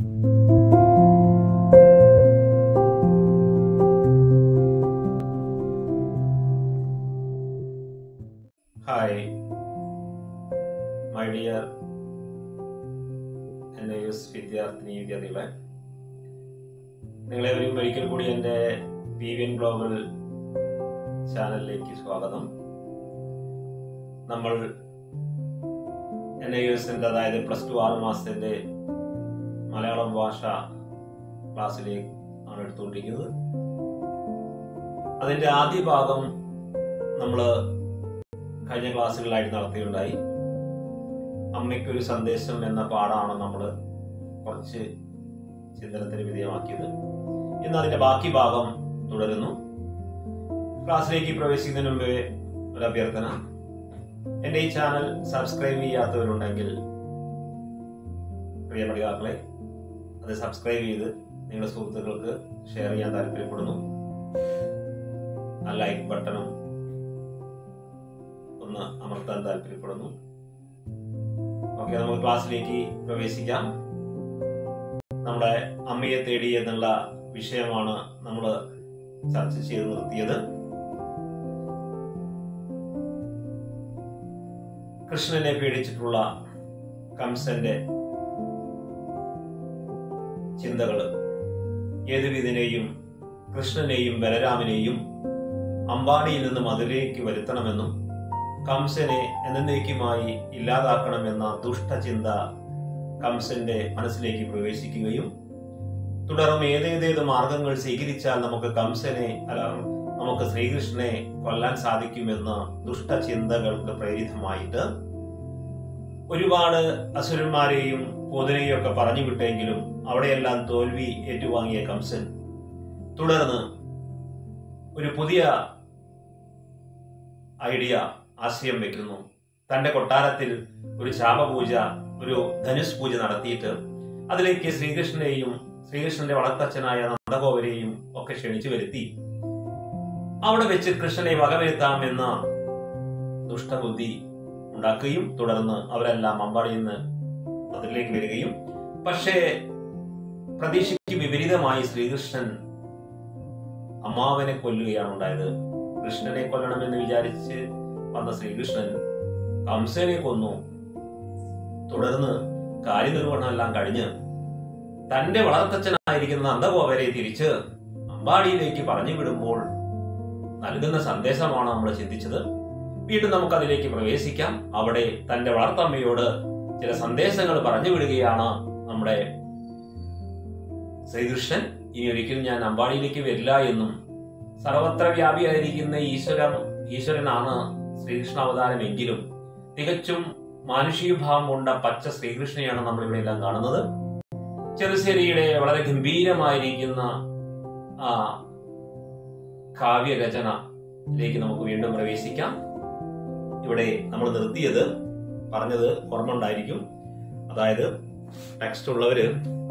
Hi my dear N I S വിദ്യാർത്ഥിനി വിദ്യാർത്ഥികളെ നിങ്ങളെവരും ഒരിക്കൽ കൂടി എൻ്റെ പി വി എൻ ഗ്ലോബൽ ചാനലിലേക്ക് സ്വാഗതം നമ്മൾ എൻ ഐ എസിൻ്റെ അതായത് പ്ലസ് ടു ആറ് മാസത്തിൻ്റെ മലയാളം ഭാഷ ക്ലാസ്സിലേക്ക് ആണ് എടുത്തുകൊണ്ടിരിക്കുന്നത് അതിൻ്റെ ആദ്യ ഭാഗം നമ്മൾ കഴിഞ്ഞ ക്ലാസ്സുകളിലായിട്ട് നടത്തിയുണ്ടായി അമ്മയ്ക്കൊരു സന്ദേശം എന്ന പാഠമാണ് നമ്മൾ കുറച്ച് ചിന്തനത്തിന് വിധേയമാക്കിയത് ഇന്ന് അതിന്റെ ബാക്കി ഭാഗം തുടരുന്നു ക്ലാസ്സിലേക്ക് പ്രവേശിക്കുന്നതിന് മുമ്പേ ഒരു അഭ്യർത്ഥന എൻ്റെ ഈ ചാനൽ സബ്സ്ക്രൈബ് ചെയ്യാത്തവരുണ്ടെങ്കിൽ പ്രിയ പഠിതാക്കളെ അത് സബ്സ്ക്രൈബ് ചെയ്ത് നിങ്ങളുടെ സുഹൃത്തുക്കൾക്ക് ഷെയർ ചെയ്യാൻ താല്പര്യപ്പെടുന്നു ആ ലൈക്ക് ബട്ടണും ഒന്ന് അമർത്താൻ താല്പര്യപ്പെടുന്നു ഓക്കെ നമുക്ക് ക്ലാസ്സിലേക്ക് പ്രവേശിക്കാം നമ്മുടെ അമ്മയെ തേടി എന്നുള്ള വിഷയമാണ് നമ്മൾ ചർച്ച ചെയ്ത് നിർത്തിയത് കൃഷ്ണനെ പേടിച്ചിട്ടുള്ള കംസന്റെ ചിന്തകള് ഏതുവിധനെയും കൃഷ്ണനെയും ബലരാമനെയും അമ്പാടിയിൽ നിന്ന് മധുരയ്ക്ക് വരുത്തണമെന്നും കംസനെ എന്നേക്കുമായി ഇല്ലാതാക്കണമെന്ന ദുഷ്ടചിന്ത കംസന്റെ മനസ്സിലേക്ക് പ്രവേശിക്കുകയും തുടർന്ന് ഏതേതേത് മാർഗങ്ങൾ സ്വീകരിച്ചാൽ നമുക്ക് കംസനെ അല്ല നമുക്ക് ശ്രീകൃഷ്ണനെ കൊല്ലാൻ സാധിക്കുമെന്ന ദുഷ്ടചിന്തകൾക്ക് പ്രേരിതമായിട്ട് ഒരുപാട് അസുരന്മാരെയും പൂതനെയും ഒക്കെ പറഞ്ഞു വിട്ടെങ്കിലും അവിടെയെല്ലാം തോൽവി ഏറ്റുവാങ്ങിയ കംസൻ തുടർന്ന് ഒരു പുതിയ ഐഡിയ ആശയം വെക്കുന്നു തന്റെ കൊട്ടാരത്തിൽ ഒരു ശാപപൂജ ഒരു ധനുസ് പൂജ നടത്തിയിട്ട് അതിലേക്ക് ശ്രീകൃഷ്ണനെയും ശ്രീകൃഷ്ണന്റെ വളർത്തച്ഛനായ നന്ദഗോപരെയും ഒക്കെ ക്ഷണിച്ചു വരുത്തി അവിടെ വെച്ച് കൃഷ്ണനെ വകവരുത്താമെന്ന ദുഷ്ടബുദ്ധി ഉണ്ടാക്കുകയും തുടർന്ന് അവരെല്ലാം അമ്പാടിയിൽ നിന്ന് അതിലേക്ക് വരികയും പക്ഷേ പ്രതീക്ഷയ്ക്ക് വിപരീതമായി ശ്രീകൃഷ്ണൻ അമ്മാവനെ കൊല്ലുകയാണ് ഉണ്ടായത് കൃഷ്ണനെ കൊല്ലണമെന്ന് വിചാരിച്ച് വന്ന ശ്രീകൃഷ്ണൻ കംസനെ കൊന്നു തുടർന്ന് കാര്യനിർവഹണമെല്ലാം കഴിഞ്ഞ് തന്റെ വളർത്തച്ഛനായിരിക്കുന്ന നന്ദഗോപരെ തിരിച്ച് അമ്പാടിയിലേക്ക് പറഞ്ഞു വിടുമ്പോൾ നൽകുന്ന സന്ദേശമാണ് നമ്മൾ ചിന്തിച്ചത് വീണ്ടും നമുക്ക് അതിലേക്ക് പ്രവേശിക്കാം അവിടെ തന്റെ വളർത്തമ്മയോട് ചില സന്ദേശങ്ങൾ പറഞ്ഞു വിടുകയാണ് നമ്മുടെ ശ്രീകൃഷ്ണൻ ഇനി ഒരിക്കലും ഞാൻ അമ്പാടിയിലേക്ക് വരില്ല എന്നും സർവത്ര വ്യാപിയായിരിക്കുന്ന ഈശ്വരൻ ഈശ്വരനാണ് ശ്രീകൃഷ്ണ അവതാരമെങ്കിലും തികച്ചും മാനുഷികഭാവം കൊണ്ട പച്ച ശ്രീകൃഷ്ണനെയാണ് നമ്മൾ ഇവിടെ എല്ലാം കാണുന്നത് ചെറുശ്ശേരിയുടെ വളരെ ഗംഭീരമായിരിക്കുന്ന ആ കാവ്യരചനയിലേക്ക് നമുക്ക് വീണ്ടും പ്രവേശിക്കാം ഇവിടെ നമ്മൾ നിർത്തിയത് പറഞ്ഞത് ഓർമ്മ ഉണ്ടായിരിക്കും അതായത് ടെക്സ്റ്റ് ഉള്ളവര്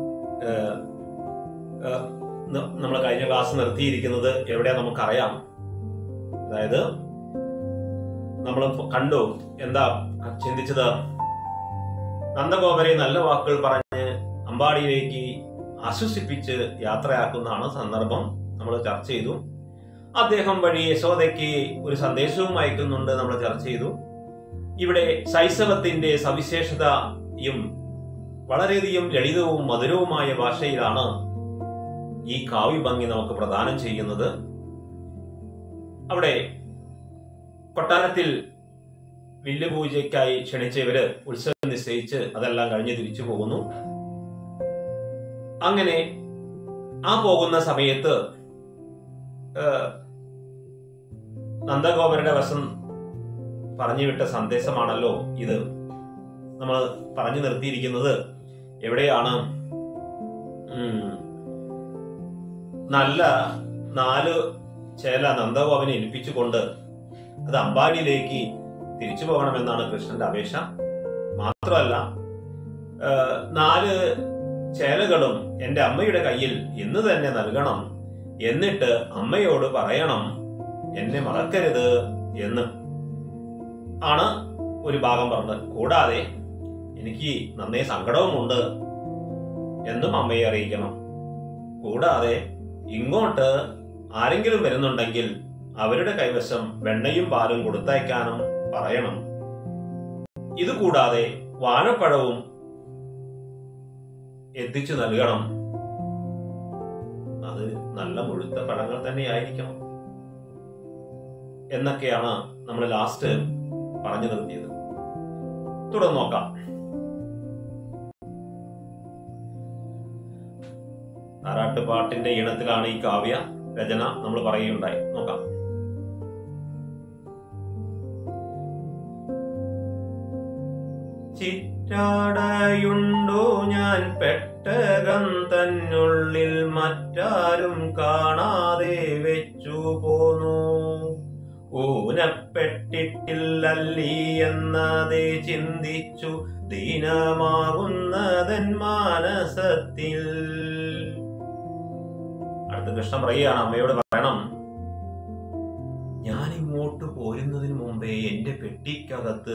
നമ്മൾ കഴിഞ്ഞ ക്ലാസ് നിർത്തിയിരിക്കുന്നത് എവിടെയാ നമുക്കറിയാം അതായത് നമ്മൾ കണ്ടു എന്താ ചിന്തിച്ചത് നന്ദഗോപരെ നല്ല വാക്കുകൾ പറഞ്ഞ് അമ്പാടിയിലേക്ക് ആശ്വസിപ്പിച്ച് യാത്രയാക്കുന്നതാണ് സന്ദർഭം നമ്മൾ ചർച്ച ചെയ്തു അദ്ദേഹം വഴി യശോദയ്ക്ക് ഒരു സന്ദേശവും അയക്കുന്നുണ്ട് നമ്മൾ ചർച്ച ചെയ്തു ഇവിടെ ശൈശവത്തിന്റെ സവിശേഷതയും വളരെയധികം ലളിതവും മധുരവുമായ ഭാഷയിലാണ് ഈ കാവ്യഭംഗി നമുക്ക് പ്രദാനം ചെയ്യുന്നത് അവിടെ കൊട്ടാരത്തിൽ വില്ലുപൂജയ്ക്കായി ക്ഷണിച്ചവര് ഉത്സവം നിശ്ചയിച്ച് അതെല്ലാം കഴിഞ്ഞ് തിരിച്ചു പോകുന്നു അങ്ങനെ ആ പോകുന്ന സമയത്ത് നന്ദഗോപരുടെ വശം പറഞ്ഞു വിട്ട സന്ദേശമാണല്ലോ ഇത് നമ്മൾ പറഞ്ഞു നിർത്തിയിരിക്കുന്നത് എവിടെയാണ് നല്ല നാല് ചേല നന്ദഗോപനെ ഏൽപ്പിച്ചുകൊണ്ട് അത് അമ്പാടിയിലേക്ക് തിരിച്ചു പോകണമെന്നാണ് കൃഷ്ണന്റെ അപേക്ഷ മാത്രമല്ല നാല് ചേലകളും എന്റെ അമ്മയുടെ കയ്യിൽ ഇന്ന് തന്നെ നൽകണം എന്നിട്ട് അമ്മയോട് പറയണം എന്നെ മറക്കരുത് എന്ന് ആണ് ഒരു ഭാഗം പറഞ്ഞത് കൂടാതെ എനിക്ക് നന്നേ സങ്കടവുമുണ്ട് എന്നും അമ്മയെ അറിയിക്കണം കൂടാതെ ഇങ്ങോട്ട് ആരെങ്കിലും വരുന്നുണ്ടെങ്കിൽ അവരുടെ കൈവശം വെണ്ണയും പാലും കൊടുത്തയക്കാനും പറയണം ഇതുകൂടാതെ വാഴപ്പഴവും എത്തിച്ചു നൽകണം അത് നല്ല മുഴുത്ത പഴങ്ങൾ തന്നെയായിരിക്കണം എന്നൊക്കെയാണ് നമ്മൾ ലാസ്റ്റ് പറഞ്ഞു നിർത്തിയത് തുടർന്ന് നോക്കാം താരാട്ടുപാട്ടിന്റെ ഈണത്തിലാണ് ഈ കാവ്യ രചന നമ്മൾ പറയുകയുണ്ടായി നോക്കാം ചിറ്റാടയുണ്ടോ ഞാൻ പെട്ടകം തന്നുള്ളിൽ മറ്റാരും കാണാതെ വെച്ചു പോന്നു ഊനപ്പെട്ടിട്ടില്ലല്ലീ എന്നതേ ചിന്തിച്ചു ദീനമാകുന്നതൻ മാനസത്തിൽ അടുത്ത കൃഷ്ണൻ പറയുകയാണ് അമ്മയോട് പറയണം ഞാൻ ഇങ്ങോട്ട് പോരുന്നതിന് മുമ്പേ എന്റെ പെട്ടിക്കകത്ത്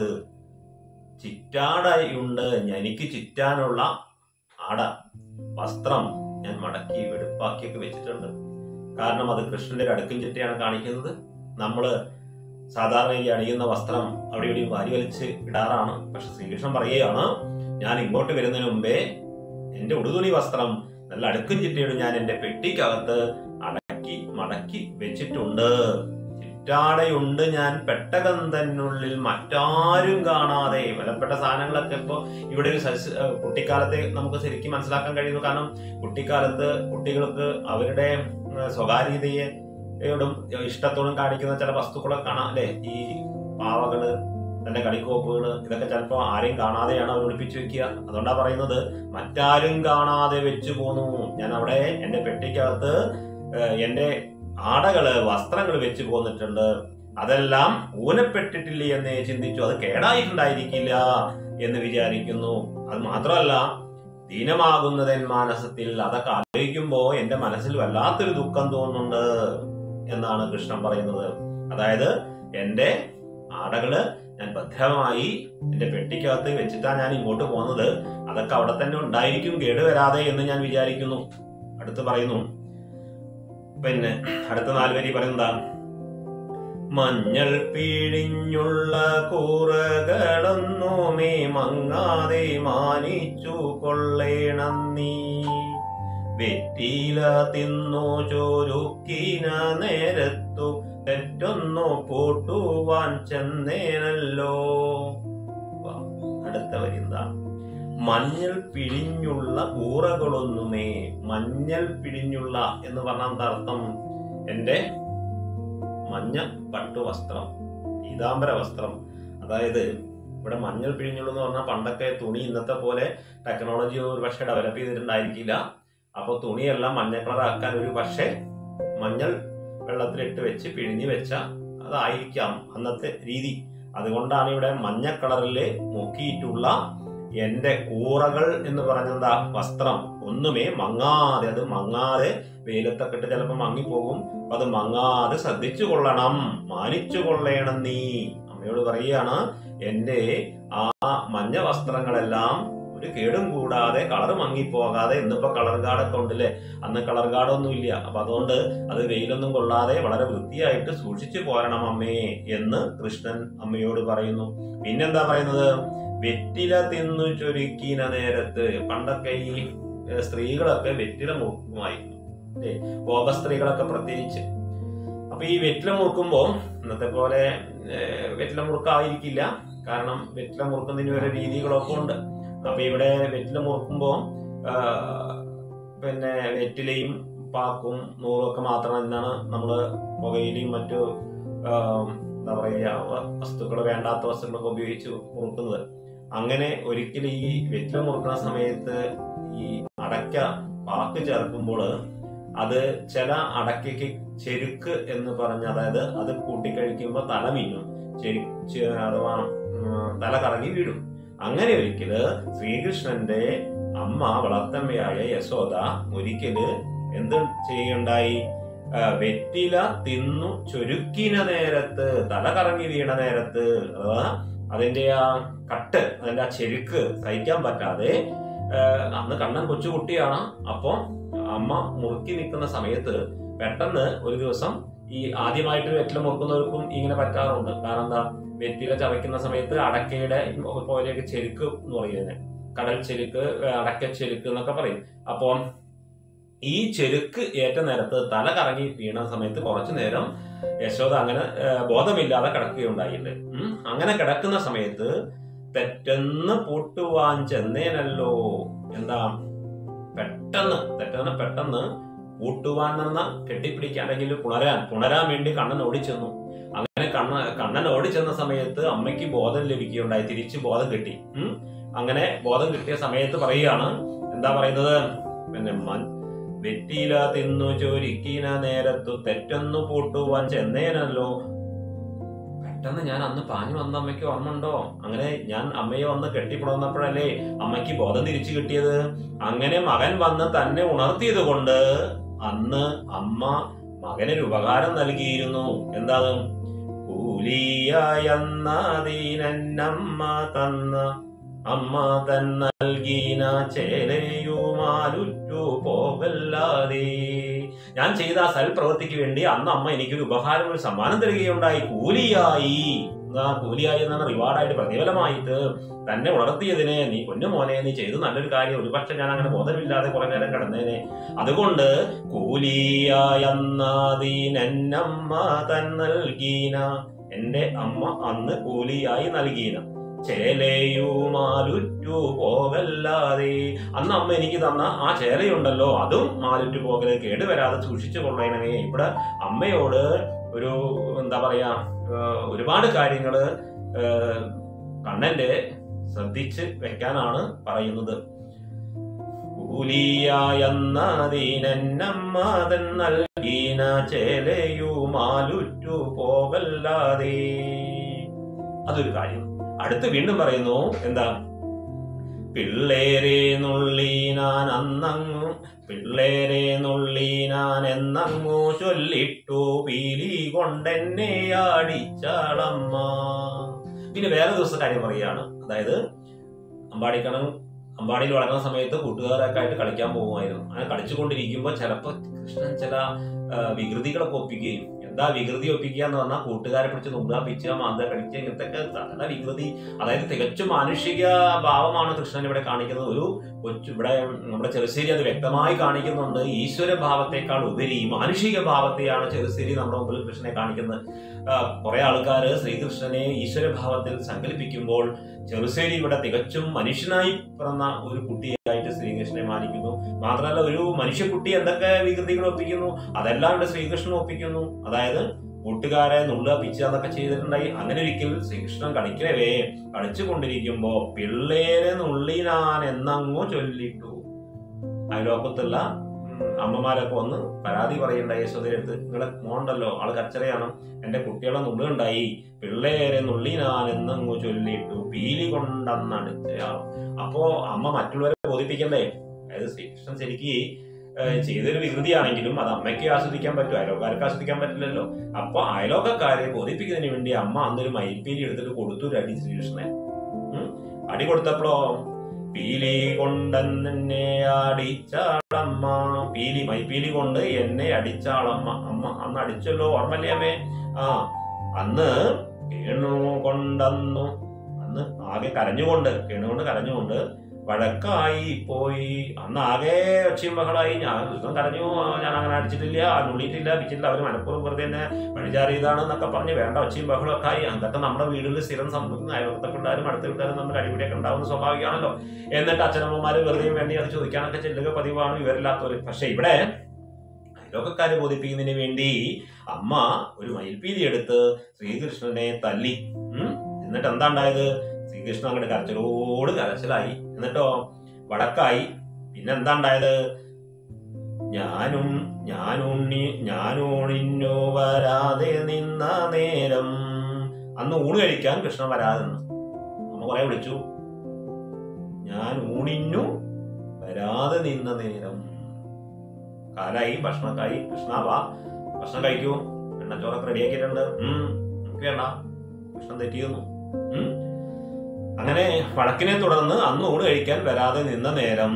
ചിറ്റാടയുണ്ട് എനിക്ക് ചുറ്റാനുള്ള ആട വസ്ത്രം ഞാൻ മടക്കി വെടുപ്പാക്കിയൊക്കെ വെച്ചിട്ടുണ്ട് കാരണം അത് കൃഷ്ണന്റെ ഒരു അടുക്കും ചിട്ടയാണ് കാണിക്കുന്നത് നമ്മള് സാധാരണ ഈ അണിയുന്ന വസ്ത്രം അവിടെ ഇവിടെ വാരി വലിച്ച് ഇടാറാണ് പക്ഷെ ശ്രീകൃഷ്ണൻ പറയുകയാണ് ഞാൻ ഇങ്ങോട്ട് വരുന്നതിന് മുമ്പേ എന്റെ ഉടുതുണി വസ്ത്രം നല്ല അടുക്കും ചിട്ടയോട് ഞാൻ എന്റെ പെട്ടിക്കകത്ത് അടക്കി മടക്കി വെച്ചിട്ടുണ്ട് ചിറ്റാടയുണ്ട് ഞാൻ പെട്ടകം തന്നുള്ളിൽ മറ്റാരും കാണാതെ വിലപ്പെട്ട സാധനങ്ങളൊക്കെ ഇപ്പൊ ഇവിടെ ഒരു സസ്യ ഏഹ് കുട്ടിക്കാലത്തെ നമുക്ക് ശരിക്കും മനസ്സിലാക്കാൻ കഴിയുന്നു കാരണം കുട്ടിക്കാലത്ത് കുട്ടികൾക്ക് അവരുടെ ഏഹ് സ്വകാര്യതയെ യോടും ഇഷ്ടത്തോടും കാണിക്കുന്ന ചില വസ്തുക്കളൊക്കെ കാണാം അല്ലെ ഈ പാവകള് തന്റെ കളിക്കോപ്പുകള് ഇതൊക്കെ ചിലപ്പോ ആരെയും കാണാതെയാണ് അവർ ഒളിപ്പിച്ചു വെക്കുക അതുകൊണ്ടാ പറയുന്നത് മറ്റാരും കാണാതെ വെച്ചു പോന്നു ഞാൻ അവിടെ എന്റെ പെട്ടിക്കകത്ത് ഏഹ്, എന്റെ ആടകള് വസ്ത്രങ്ങൾ വെച്ച് പോന്നിട്ടുണ്ട് അതെല്ലാം ഊനപ്പെട്ടിട്ടില്ലേ എന്ന് ചിന്തിച്ചു അത് കേടായിട്ടുണ്ടായിരിക്കില്ല എന്ന് വിചാരിക്കുന്നു അത് മാത്രമല്ല ദീനമാകുന്നതൻ മാനസത്തിൽ അതൊക്കെ ആലോചിക്കുമ്പോ എന്റെ മനസ്സിൽ വല്ലാത്തൊരു ദുഃഖം തോന്നുന്നുണ്ട് എന്നാണ് കൃഷ്ണൻ പറയുന്നത് അതായത് എന്റെ ആടകള് ഞാൻ ഭദ്രമായി എന്റെ പെട്ടിക്കകത്ത് വെച്ചിട്ടാ ഞാൻ ഇങ്ങോട്ട് പോകുന്നത് അതൊക്കെ അവിടെ തന്നെ ഉണ്ടായിരിക്കും കേടുവരാതെ എന്ന് ഞാൻ വിചാരിക്കുന്നു അടുത്ത് പറയുന്നു പിന്നെ അടുത്ത നാല് വരി പറയുന്നതാ മഞ്ഞൾ പിഴിഞ്ഞുള്ള കൂറകളൊന്നുമേ മങ്ങാതെ മാനിച്ചു കൊള്ളേണം നീ വെറ്റില തിന്നു ചോരുക്കിന നേരത്തു തെറ്റൊന്നു പൂട്ടുവാൻ ചെന്നേനല്ലോ വാ, അടുത്ത വരി എന്താ മഞ്ഞൾ പിഴിഞ്ഞുള്ള കൂറകളൊന്നുമേ മഞ്ഞൾ പിഴിഞ്ഞുള്ള എന്ന് പറഞ്ഞാൽ എന്താ അർത്ഥം എന്റെ മഞ്ഞ പട്ടു വസ്ത്രം പീതാംബര വസ്ത്രം അതായത് ഇവിടെ മഞ്ഞൾ പിഴിഞ്ഞുള്ളൂ എന്ന് പറഞ്ഞാൽ പണ്ടൊക്കെ തുണി ഇന്നത്തെ പോലെ ടെക്നോളജി ഒരു പക്ഷേ ഡെവലപ്പ് ചെയ്തിട്ടുണ്ടായിരിക്കില്ല അപ്പോൾ തുണിയെല്ലാം മഞ്ഞ കളറാക്കാൻ ഒരു പക്ഷേ മഞ്ഞൾ വെള്ളത്തിലിട്ട് വെച്ച് പിഴിഞ്ഞ് വെച്ച അതായിരിക്കാം അന്നത്തെ രീതി അതുകൊണ്ടാണ് ഇവിടെ മഞ്ഞ കളറിൽ മുക്കിയിട്ടുള്ള എന്റെ കൂറകൾ എന്ന് പറഞ്ഞെന്താ വസ്ത്രം ഒന്നുമേ മങ്ങാതെ അത് മങ്ങാതെ വെയിലത്തൊക്കെ ഇട്ട് ചിലപ്പോൾ മങ്ങിപ്പോകും അപ്പൊ അത് മങ്ങാതെ ശ്രദ്ധിച്ചു കൊള്ളണം മാനിച്ചു കൊള്ളണം നീ അമ്മയോട് പറയുകയാണ് എന്റെ ആ മഞ്ഞ വസ്ത്രങ്ങളെല്ലാം ഒരു കേടും കൂടാതെ കളർ മങ്ങിപ്പോകാതെ ഇന്നിപ്പോ കളർ കാർഡൊക്കെ ഉണ്ടല്ലേ അന്ന് കളർ കാർഡൊന്നും ഇല്ല അപ്പൊ അതുകൊണ്ട് അത് വെയിലൊന്നും കൊള്ളാതെ വളരെ വൃത്തിയായിട്ട് സൂക്ഷിച്ചു പോരണം അമ്മേ എന്ന് കൃഷ്ണൻ അമ്മയോട് പറയുന്നു പിന്നെന്താ പറയുന്നത് വെറ്റില തിന്നു ചൊരുക്കിന നേരത്ത് പണ്ടൊക്കെ ഈ ഏഹ്, സ്ത്രീകളൊക്കെ വെറ്റില മുറുക്കുമായിരുന്നു അല്ലേ ഗോപ സ്ത്രീകളൊക്കെ പ്രത്യേകിച്ച് അപ്പൊ ഈ വെറ്റില മുറുക്കുമ്പോ ഇന്നത്തെ പോലെ ഏഹ്, വെറ്റില മുറുക്കായിരിക്കില്ല കാരണം വെറ്റില മുറുക്കുന്നതിന് വരെ രീതികളൊക്കെ ഉണ്ട് അപ്പൊ ഇവിടെ വെറ്റില മുറുക്കുമ്പോ ആഹ്, പിന്നെ വെറ്റിലയും പാക്കും നൂറും ഒക്കെ മാത്രം എന്നാണ് നമ്മള് പുകയിലയും മറ്റു ആഹ്, എന്താ പറയുക വസ്തുക്കൾ വേണ്ടാത്ത വസ്തുക്കളൊക്കെ ഉപയോഗിച്ച് മുറുക്കുന്നത് അങ്ങനെ ഒരിക്കലും ഈ വെറ്റില മുറുക്കുന്ന സമയത്ത് ഈ അടയ്ക്ക പാക്ക് ചേർക്കുമ്പോൾ അത് ചില അടയ്ക്കയ്ക്ക് ചെരുക്ക് എന്ന് പറഞ്ഞ അതായത് അത് കൂട്ടിക്കഴിക്കുമ്പോൾ തല വീഴും ചെരു ചെ- അഥവാ ഉം, തല കറങ്ങി വീഴും അങ്ങനെ ഒരിക്കല് ശ്രീകൃഷ്ണന്റെ അമ്മ വളർത്തമ്മയായ യശോദ ഒരിക്കല് എന്ത് ചെയ്യുണ്ടായി ആ, വെറ്റില തിന്നു ചൊരുക്കിന നേരത്ത് തല കറങ്ങി വീണ നേരത്ത് അഥവാ അതിന്റെ ആ കട്ട് അതിന്റെ ആ ചെരുക്ക് സഹിക്കാൻ പറ്റാതെ ഏഹ്, അന്ന് കണ്ണൻ കൊച്ചുകുട്ടിയാണ് അപ്പോ അമ്മ മുറുക്കി നിൽക്കുന്ന സമയത്ത് പെട്ടെന്ന് ഒരു ദിവസം ഈ ആദ്യമായിട്ട് വെറ്റില മുറുക്കുന്നവർക്കും ഇങ്ങനെ പറ്റാറുണ്ട് കാരണം എന്താ വെറ്റില ചവയ്ക്കുന്ന സമയത്ത് അടക്കയുടെ പോലെയൊക്കെ ചെരുക്ക് എന്ന് പറയുന്നത് കടൽ ചെരുക്ക് അടക്ക ചെരുക്ക് എന്നൊക്കെ പറയും അപ്പോൾ ഈ ചെരുക്ക് ഏറ്റ നേരത്ത് തല കറങ്ങി വീണ സമയത്ത് കുറച്ചു നേരം യശോദ അങ്ങനെ ഏഹ്, ബോധമില്ലാതെ കിടക്കുകയുണ്ടായില്ലേ ഉം. അങ്ങനെ കിടക്കുന്ന സമയത്ത് തെറ്റെന്ന് പൂട്ടുവാൻ ചെന്നേനല്ലോ എന്താ പെട്ടെന്ന് തെറ്റെന്ന് പെട്ടെന്ന് പൂട്ടുവാൻ എന്ന കെട്ടിപ്പിടിക്കാൻ അല്ലെങ്കിൽ പുണരാൻ പുണരാൻ വേണ്ടി കണ്ണൻ ഓടിച്ചെന്നു അങ്ങനെ കണ്ണ കണ്ണൻ ഓടിച്ചെന്ന സമയത്ത് അമ്മയ്ക്ക് ബോധം ലഭിക്കുകയുണ്ടായി തിരിച്ച് ബോധം കിട്ടി ഉം. അങ്ങനെ ബോധം കിട്ടിയ സമയത്ത് പറയുകയാണ് എന്താ പറയുന്നത് പിന്നെ മൻ വെറ്റില തിന്നു ചൊരിക്കിന നേരത്തു തെറ്റൊന്നു പൂട്ടുവാൻ ചെന്നേനല്ലോ പെട്ടെന്ന് ഞാൻ അന്ന് പാഞ്ഞു വന്ന അമ്മയ്ക്ക് ഓർമ്മയുണ്ടോ അങ്ങനെ ഞാൻ അമ്മയെ വന്ന് കെട്ടിപ്പുണർന്നപ്പോഴല്ലേ അമ്മയ്ക്ക് ബോധം തിരിച്ചു കിട്ടിയത് അങ്ങനെ മകൻ വന്ന് തന്നെ ഉണർത്തിയത് കൊണ്ട് അന്ന് അമ്മ മകനൊരു ഉപകാരം നൽകിയിരുന്നു എന്താണ് കൂലിയായെന്നതിനമ്മ തന്ന അമ്മ തൻ നൽകീന ചേലയുമാലുറ്റു പോകല്ലാതെ ഞാൻ ചെയ്ത ആ സൽപ്രവൃത്തിക്ക് വേണ്ടി അന്ന് അമ്മ എനിക്കൊരു ഉപഹാരം ഒരു സമ്മാനം തരികയുണ്ടായി കൂലിയായി ആ കൂലിയായി എന്നാണ് റിവാർഡായിട്ട് പ്രതിഫലമായിട്ട് തന്നെ ഉണർത്തിയതിനെ നീ പൊന്നു മോനെ നീ ചെയ്തു നല്ലൊരു കാര്യം ഒരുപക്ഷെ ഞാൻ അങ്ങനെ ബോധമില്ലാതെ കുറെ നേരം കിടന്നേനെ അതുകൊണ്ട് കൂലിയായെന്നതിനമ്മ തൻ നൽകീന എന്റെ അമ്മ അന്ന് കൂലിയായി നൽകീന ചേലയുമാലുറ്റു പോകല്ലാതെ അന്ന് അമ്മ എനിക്ക് തന്ന ആ ചേലയുണ്ടല്ലോ അതും മാലുറ്റു പോകല് കേടുവരാതെ സൂക്ഷിച്ചു കൊള്ളണമേ ഇവിടെ അമ്മയോട് ഒരു എന്താ പറയാ ഏഹ് ഒരുപാട് കാര്യങ്ങള് ഏഹ് കണ്ണന്റെ ശ്രദ്ധിച്ച് വെക്കാനാണ് പറയുന്നത് കൂലിയായെന്നതിനമ്മതൻ നൽകീന ചേലയുമാലുറ്റു പോകല്ലാതെ അതൊരു കാര്യം അടുത്ത് വീണ്ടും പറയുന്നു എന്താ പിള്ളേരെ നുള്ളി ഞാൻ അന്നങ്ങു പിള്ളേരെ നുള്ളി ഞാൻ എന്നങ്ങു ചൊല്ലിട്ടു പീലി കൊണ്ടെന്നെ ആടിച്ചാളമ്മ പിന്നെ വേറെ ദിവസം കാര്യം പറയുകയാണ് അതായത് അമ്പാടിക്കണൻ അമ്പാടിയിൽ വളർന്ന സമയത്ത് കൂട്ടുകാരൊക്കെ ആയിട്ട് കളിക്കാൻ പോകുമായിരുന്നു അങ്ങനെ കളിച്ചുകൊണ്ടിരിക്കുമ്പോൾ ചിലപ്പോൾ കൃഷ്ണൻ ചില ആ, വികൃതികളൊക്കെ ഒപ്പിക്കുകയും എന്താ വികൃതി ഒപ്പിക്കുക എന്ന് പറഞ്ഞാൽ കൂട്ടുകാരെ പിടിച്ച് നുങ്കാ പിച്ചുക മാന്ത കടിക്കുക ഇങ്ങനത്തെ സകല വികൃതി അതായത് തികച്ചും മാനുഷിക ഭാവമാണ് കൃഷ്ണൻ ഇവിടെ കാണിക്കുന്നത് ഒരു കൊച്ചു ഇവിടെ നമ്മുടെ ചെറുശ്ശേരി അത് വ്യക്തമായി കാണിക്കുന്നുണ്ട് ഈശ്വര ഭാവത്തെക്കാൾ ഉപരി മാനുഷിക ഭാവത്തെയാണ് ചെറുശ്ശേരി നമ്മുടെ മുമ്പിൽ കൃഷ്ണനെ കാണിക്കുന്നത് കുറെ ആൾക്കാർ ശ്രീകൃഷ്ണനെ ഈശ്വര ഭാവത്തിൽ സങ്കല്പിക്കുമ്പോൾ ചെറുശ്ശേരി ഇവിടെ തികച്ചും മനുഷ്യനായി പിറന്ന ഒരു കുട്ടിയായിട്ട് ശ്രീകൃഷ്ണനെ മാനിക്കുന്നു മാത്രമല്ല ഒരു മനുഷ്യക്കുട്ടി എന്തൊക്കെ വികൃതികൾ ഒപ്പിക്കുന്നു അതെല്ലാം ഇവിടെ ശ്രീകൃഷ്ണൻ ഒപ്പിക്കുന്നു അതായത് കൂട്ടുകാരെ നുള്ള പിച്ച എന്നൊക്കെ ചെയ്തിട്ടുണ്ടായി അങ്ങനെ ഒരിക്കൽ ശ്രീകൃഷ്ണൻ കളിക്കവേ കളിച്ചുകൊണ്ടിരിക്കുമ്പോ പിള്ളേരെ നുള്ളി ഞാൻ എന്നങ്ങോ ചൊല്ലിട്ടു അയലോക്കത്തുള്ള ഉം, അമ്മമാരൊക്കെ വന്ന് പരാതി പറയണ്ടായി യശോദയുടെ അടുത്ത് നിങ്ങളെ മോണ്ടല്ലോ ആള് കച്ചറയാണ് എന്റെ കുട്ടികളെ നുള്ളുണ്ടായി പിള്ളേരെ നുള്ളി ഞാൻ എന്നങ്ങു ചൊല്ലിട്ടു പീലി കൊണ്ടെന്നടിച്ചയാൾ അപ്പോ അമ്മ മറ്റുള്ളവരെ ബോധിപ്പിക്കണ്ടേ അതായത് ശ്രീകൃഷ്ണൻ ശരിക്ക് ഏഹ്, ചെയ്തൊരു വികൃതിയാണെങ്കിലും അത് അമ്മയ്ക്ക് ആസ്വദിക്കാൻ പറ്റും അയലോക്കാർക്ക് ആസ്വദിക്കാൻ പറ്റില്ലല്ലോ അപ്പൊ അയലോക്കക്കാരെ ബോധിപ്പിക്കുന്നതിന് വേണ്ടി അമ്മ അന്നൊരു മയിൽപ്പീലി എടുത്തിട്ട് കൊടുത്തു ഒരു അടി ശ്രീകൃഷ്ണനെ ഉം. അടി കൊടുത്തപ്പോഴോ പീലി കൊണ്ടെന്നെ അടിച്ചാളമ്മ പീലി മൈപ്പീലി കൊണ്ട് എന്നെ അടിച്ചാളമ്മ അമ്മ അന്ന് അടിച്ചല്ലോ ഓർമ്മല്ലേ അമ്മേ ആ അന്ന് കേണു കൊണ്ടന്നു അന്ന് ആകെ കരഞ്ഞുകൊണ്ട് കേണുകൊണ്ട് കരഞ്ഞുകൊണ്ട് വഴക്കായി പോയി അന്ന് ആകെ ഒച്ചയും ബഹളായി ഞാൻ കൃഷ്ണൻ കരഞ്ഞു ആ, ഞാൻ അങ്ങനെ അടിച്ചിട്ടില്ല നുള്ളിയിട്ടില്ല പിച്ചിട്ടില്ല അവര് മനഃപൂർവ്വം വെറുതെ തന്നെ പഴിചാറിയതാണ് എന്നൊക്കെ പറഞ്ഞ് വേണ്ട ഒച്ചയും ബഹളമൊക്കെ ആയി അതൊക്കെ നമ്മുടെ വീടുകളിൽ സ്ഥിരം സംഭവിക്കുന്ന അയൽവക്കത്തെ പിള്ളേരും അടുത്ത വീട്ടുകാരും നമ്മൾ അടിപിടിയൊക്കെ ഉണ്ടാവുന്ന സ്വാഭാവികമാണല്ലോ എന്നിട്ട് അച്ഛനമ്മമാര് വെറുതെ വേണ്ടി അത് ചോദിക്കാനൊക്കെ ചെല്ലുക പതിവാണ് ഇവരില്ലാത്തവർ പക്ഷെ ഇവിടെ അയൽവക്കക്കാരെ ബോധിപ്പിക്കുന്നതിന് വേണ്ടി അമ്മ ഒരു മയിൽപ്പീലി എടുത്ത് ശ്രീകൃഷ്ണനെ തല്ലി ഉം? എന്നിട്ട് എന്താ ഉണ്ടായത് ശ്രീകൃഷ്ണൻ അങ്ങോട്ട് കരച്ചിലോട് കരച്ചിലായി എന്നിട്ടോ വടക്കായി പിന്നെ എന്താ ഉണ്ടായത് ഞാനും ഞാനുണ്ണി ഞാനൂണിന്നു വരാതെ നിന്ന നേരം അന്ന് ഊണ് കഴിക്കാൻ കൃഷ്ണൻ വരാതെ നിന്നു അമ്മ കുറെ വിളിച്ചു ഞാൻ ഊണിന്നു വരാതെ നിന്ന നേരം കാലായി ഭക്ഷണക്കായി കൃഷ്ണ വാ ഭക്ഷണം കഴിക്കൂ എണ്ണച്ചോറൊക്കെ റെഡിയാക്കിയിട്ടുണ്ട് ഉം നമുക്ക് വേണ്ട കൃഷ്ണൻ തെറ്റിയുന്നു ഉം അങ്ങനെ വഴക്കിനെ തുടർന്ന് അന്ന് ഊണ് കഴിക്കാൻ വരാതെ നിന്ന നേരം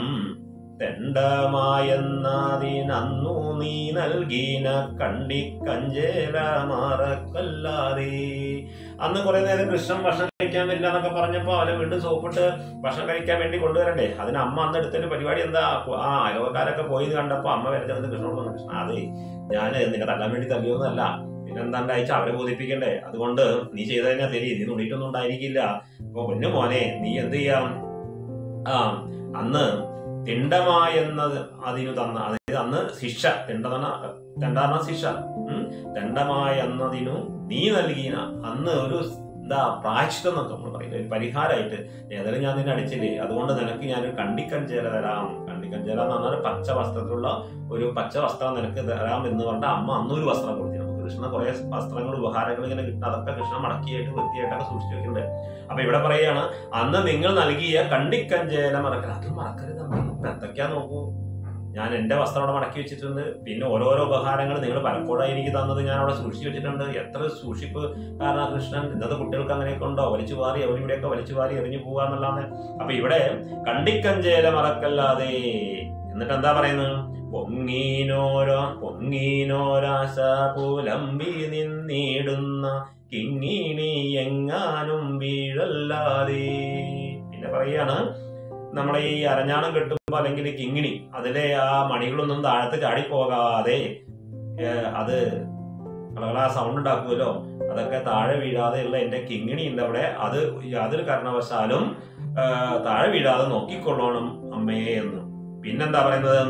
തെണ്ടമായെന്നതിനന്നു നീ നൽകീന കണ്ടിക്കഞ്ചേല മറക്കല്ലാതെ അന്ന് കുറെ നേരം കൃഷ്ണൻ ഭക്ഷണം കഴിക്കാൻ വരില്ല എന്നൊക്കെ പറഞ്ഞപ്പോ അവനെ വീണ്ടും സോപ്പിട്ട് ഭക്ഷണം കഴിക്കാൻ വേണ്ടി കൊണ്ടുവരണ്ടേ അതിന് അമ്മ അന്ന് എടുത്തൊരു പരിപാടി എന്താ ആ അയൽവക്കാരൊക്കെ പോയി എന്ന് കണ്ടപ്പോ അമ്മ വരച്ചത് കൃഷ്ണനോട് പറഞ്ഞു കൃഷ്ണ അതെ ഞാൻ നിന്നെ തല്ലാൻ വേണ്ടി തല്ലിയൊന്നല്ല പിന്നെന്താണ്ട് അയച്ച അവരെ ബോധിപ്പിക്കണ്ടേ അതുകൊണ്ട് നീ ചെയ്തതിനെ തെരി നീ നുണിയിട്ടൊന്നും ഉണ്ടായിരിക്കില്ല അപ്പൊ പൊന്നു മോനെ നീ എന്ത് ചെയ്യാം ആ അന്ന് തിണ്ടമായെന്നത് അതിനു തന്ന അതായത് അന്ന് ശിക്ഷ തിണ്ടതന തെണ്ടാർന്ന ശിക്ഷ ഉം. ദണ്ഡമായ എന്നതിനു നീ നൽകിയ അന്ന് ഒരു എന്താ പ്രായശ്ചിത്തം എന്നൊക്കെ നമ്മൾ പറയുന്നത് ഒരു പരിഹാരമായിട്ട് ഏതായാലും ഞാൻ നിന്നെ അടിച്ചില്ലേ അതുകൊണ്ട് നിനക്ക് ഞാൻ കണ്ടിക്കഞ്ചേല തരാം കണ്ടിക്കഞ്ചേല എന്ന് പറഞ്ഞാൽ പച്ച വസ്ത്രത്തിലുള്ള ഒരു പച്ച വസ്ത്രം നിനക്ക് തരാം എന്ന് പറഞ്ഞ അമ്മ അന്നൊരു വസ്ത്രം കൊടുത്തു നമുക്ക് കൃഷ്ണ കുറെ വസ്ത്രങ്ങൾ ഉപഹാരങ്ങൾ ഇങ്ങനെ കിട്ടും അതൊക്കെ കൃഷ്ണ മടക്കിയായിട്ട് വൃത്തിയായിട്ടൊക്കെ സൂക്ഷിച്ചു വെക്കുന്നുണ്ട് അപ്പൊ ഇവിടെ പറയാണ് അന്ന് നിങ്ങൾ നൽകിയ കണ്ടിക്കഞ്ചേല മറക്കൽ അത് മറക്കരുത് അമ്മേ. ഇപ്പൊ എന്തൊക്കെയാ നോക്കൂ ഞാൻ എന്റെ വസ്ത്രം അവിടെ മടക്കി വെച്ചിട്ടുണ്ട് പിന്നെ ഓരോരോ ഉപഹാരങ്ങൾ നിങ്ങൾ പലപ്പോഴായി എനിക്ക് തന്നത് ഞാൻ അവിടെ സൂക്ഷിച്ചു വെച്ചിട്ടുണ്ട് എത്ര സൂക്ഷിപ്പ് കാരണം കൃഷ്ണൻ ഇന്നത്തെ കുട്ടികൾക്ക് അങ്ങനെയൊക്കെ ഉണ്ടോ വലിച്ചു വാരി അവിടെ ഇവിടെയൊക്കെ വലിച്ചു വാരി എറിഞ്ഞു പോവാന്നുള്ളതാണ് അപ്പൊ ഇവിടെ കണ്ടിക്കഞ്ചേല മറക്കല്ലാതെ എന്നിട്ട് എന്താ പറയുന്നത് പൊങ്ങീനോരോ പൊങ്ങീനോരാശ പുലമ്പി നിന്നിടുന്ന കിങ്ങിണി എങ്ങാനും വീഴല്ലാതെ പിന്നെ പറയാണ് നമ്മളെ ഈ അരഞ്ഞാണം കെട്ടുമ്പോ അല്ലെങ്കിൽ കിങ്ങിണി അതിലെ ആ മണികളൊന്നും താഴത്ത് ചാടി പോകാതെ ഏഹ്, അത് കളകളാ സൗണ്ട് ഉണ്ടാക്കുമല്ലോ അതൊക്കെ താഴെ വീഴാതെയുള്ള എന്റെ കിങ്ങിണി ഉണ്ട് അവിടെ അത് യാതൊരു കാരണവശാലും ഏഹ്, താഴെ വീഴാതെ നോക്കിക്കൊള്ളണം അമ്മേ എന്ന് പിന്നെന്താ പറയുന്നത്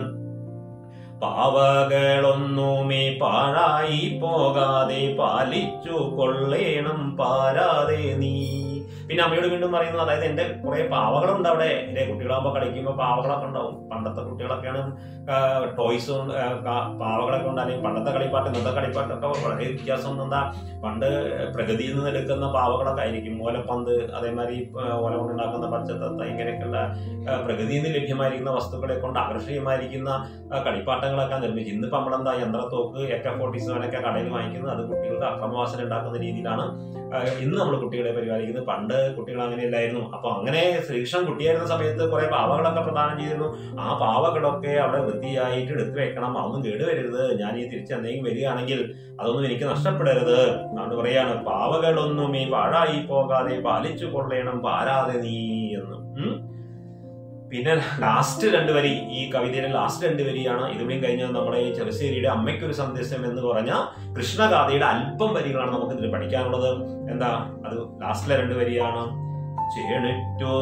പാവകളൊന്നുമേ പാഴായി പോകാതെ പാലിച്ചു കൊള്ളേണം പാരാതെ നീ പിന്നെ അമ്മയോട് വീണ്ടും പറയുന്നു അതായത് എന്റെ കുറെ പാവകളുണ്ട് അവിടെ എന്റെ കുട്ടികളാകുമ്പോൾ കളിക്കുമ്പോൾ പാവകളൊക്കെ ഉണ്ടാവും പണ്ടത്തെ കുട്ടികളൊക്കെയാണ് ടോയ്സും പാവകളൊക്കെ ഉണ്ട് അല്ലെങ്കിൽ പണ്ടത്തെ കളിപ്പാട്ട് ഇന്നത്തെ കളിപ്പാട്ടൊക്കെ വളരെ വ്യത്യാസം എന്താ പണ്ട് പ്രകൃതിയിൽ നിന്ന് എടുക്കുന്ന പാവകളൊക്കെ ആയിരിക്കും ഓലപ്പന്ത് അതേമാതിരി ആ, ഓല കൊണ്ടുണ്ടാക്കുന്ന പച്ചത്തത്ത ഇങ്ങനെയൊക്കെയുള്ള ആ, പ്രകൃതിയിൽ നിന്ന് ലഭ്യമായിരിക്കുന്ന വസ്തുക്കളെ കൊണ്ട് ആകർഷണീയമായിരിക്കുന്ന ആ, കളിപ്പാട്ടങ്ങളൊക്കെ നിർമ്മിച്ചു ഇന്നിപ്പോ നമ്മളെന്താ യന്ത്രത്തോക്ക് എ കെ ഫോർട്ടി സെവനൊക്കെ കടയിൽ വാങ്ങിക്കുന്നത് അത് കുട്ടികൾക്ക് അക്രമവാസന ഉണ്ടാക്കുന്ന രീതിയിലാണ് ആ, ഇന്ന് നമ്മൾ കുട്ടികളെ പരിപാലിക്കുന്നത് പണ്ട് കുട്ടികൾ അങ്ങനെയല്ലായിരുന്നു അപ്പൊ അങ്ങനെ ശ്രീകൃഷ്ണൻ കുട്ടിയായിരുന്ന സമയത്ത് കുറെ പാവകളൊക്കെ പ്രദാനം ചെയ്തിരുന്നു ആ പാവകളൊക്കെ അവിടെ വൃത്തിയായിട്ട് എടുത്തു വെക്കണം അതൊന്നും കേടുവരരുത് ഞാൻ ഈ തിരിച്ച് എന്തെങ്കിലും വരികയാണെങ്കിൽ അതൊന്നും എനിക്ക് നഷ്ടപ്പെടരുത് അതുകൊണ്ട് പറയാണ് പാവകളൊന്നും ഈ പാഴായി പോകാതെ പാലിച്ചു കൊള്ളണം പാരാതെ നീ എന്ന് ഉം. പിന്നെ ലാസ്റ്റ് രണ്ട് വരി ഈ കവിതയിലെ ലാസ്റ്റ് രണ്ട് വരിയാണ് ഇതുകൂടിയും കഴിഞ്ഞാൽ നമ്മുടെ ഈ ചെറുശ്ശേരിയുടെ അമ്മയ്ക്കൊരു സന്ദേശം എന്ന് പറഞ്ഞ കൃഷ്ണഗാഥയുടെ അല്പം വരികളാണ് നമുക്ക് ഇതിൽ പഠിക്കാനുള്ളത് എന്താ അത് ലാസ്റ്റിലെ രണ്ട് വരിയാണ് ചേണിറ്റു